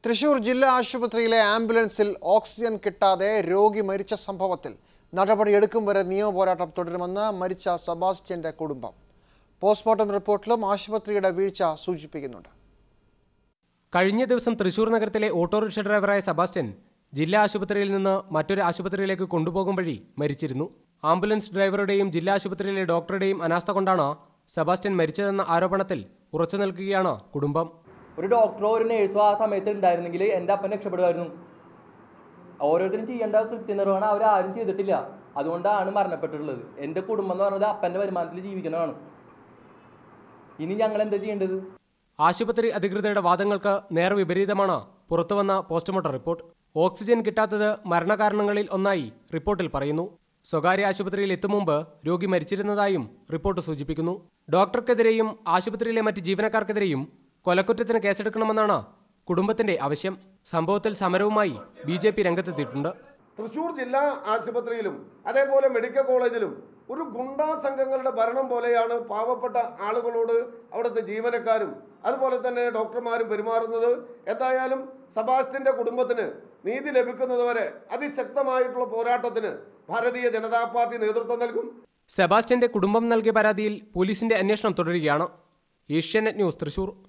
തൃശൂർ ജില്ലാ ആശുപത്രിയിലെ ആംബുലൻസിൽ ഓക്സിജൻ കിട്ടാതെ രോഗി മരിച്ച സംഭവത്തിൽ നടപടിയെടുക്കും വരെ നിയമപോരാട്ടം തുടരുമെന്ന് മരിച്ച സെബാസ്റ്റ്യന്റെ കുടുംബം പോസ്റ്റ്മോർട്ടം റിപ്പോർട്ടിലും ആശുപത്രിയുടെ വീഴ്ച സൂചിപ്പിക്കുന്നുണ്ട് കഴിഞ്ഞ ദിവസം തൃശൂർ നഗരത്തിലെ ഓട്ടോറിക്ഷ ഡ്രൈവറായ സെബാസ്റ്റ്യൻ ജില്ലാ ആശുപത്രിയിൽ നിന്ന് മറ്റൊരു ആശുപത്രിയിലേക്ക് കൊണ്ടുപോകും വഴി മരിച്ചിരുന്നു ആംബുലൻസ് ഡ്രൈവറുടെയും ജില്ലാ ആശുപത്രിയിലെ ഡോക്ടറുടെയും അനാസ്ഥ കൊണ്ടാണ് സെബാസ്റ്റ്യൻ മരിച്ചതെന്ന ആരോപണത്തിൽ ഉറച്ചു നിൽക്കുകയാണ് കുടുംബം ഒരു ഡോക്ടറോ ഒരു നേഴ്സോ ആ സമയത്ത് ഉണ്ടായിരുന്നെങ്കിൽ എൻ്റെ അപ്പൻ രക്ഷപ്പെടുമായിരുന്നു ഓരോരുത്തരും ചെയ്യേണ്ട കൃത്യനിർവഹണം അവരാരും ചെയ്തിട്ടില്ല അതുകൊണ്ടാണ് മരണപ്പെട്ടിട്ടുള്ളത് എൻ്റെ കുടുംബം എന്ന് പറയുന്നത് അപ്പൻ്റെ വരുമാനത്തിൽ ജീവിക്കണമാണ് ഇനി ഞങ്ങൾ എന്താ ചെയ്യേണ്ടത് ആശുപത്രി അധികൃതരുടെ വാദങ്ങൾക്ക് നേർ വിപരീതമാണ് പുറത്തുവന്ന പോസ്റ്റ്മോർട്ടം റിപ്പോർട്ട് ഓക്സിജൻ കിട്ടാത്തത് മരണകാരണങ്ങളിൽ ഒന്നായി റിപ്പോർട്ടിൽ പറയുന്നു സ്വകാര്യ ആശുപത്രിയിൽ എത്തും മുമ്പ് രോഗി മരിച്ചിരുന്നതായും റിപ്പോർട്ട് സൂചിപ്പിക്കുന്നു ഡോക്ടർക്കെതിരെയും ആശുപത്രിയിലെ മറ്റ് ജീവനക്കാർക്കെതിരെയും കൊലക്കുറ്റത്തിന് കേസെടുക്കണമെന്നാണ് കുടുംബത്തിന്റെ ആവശ്യം സംഭവത്തിൽ സമരവുമായി ബി ജെ പി രംഗത്തെത്തിയിട്ടുണ്ട് തൃശൂർ ജില്ലാ ആശുപത്രിയിലും അതേപോലെ മെഡിക്കൽ കോളേജിലും ഒരു ഗുണ്ടാ സംഘങ്ങളുടെ ഭരണം പോലെയാണ് പാവപ്പെട്ട ആളുകളോട് അവിടുത്തെ ജീവനക്കാരും അതുപോലെ തന്നെ ഡോക്ടർമാരും പെരുമാറുന്നത് എന്തായാലും സബാസ്റ്റിന്റെ കുടുംബത്തിന് നീതി ലഭിക്കുന്നതുവരെ അതിശക്തമായിട്ടുള്ള പോരാട്ടത്തിന് ഭാരതീയ ജനതാ പാർട്ടി നേതൃത്വം നൽകും സെബാസ്റ്റ്യന്റെ കുടുംബം നൽകിയ പരാതിയിൽ പോലീസിന്റെ അന്വേഷണം തുടരുകയാണ് ഏഷ്യാനെറ്റ് ന്യൂസ് തൃശൂർ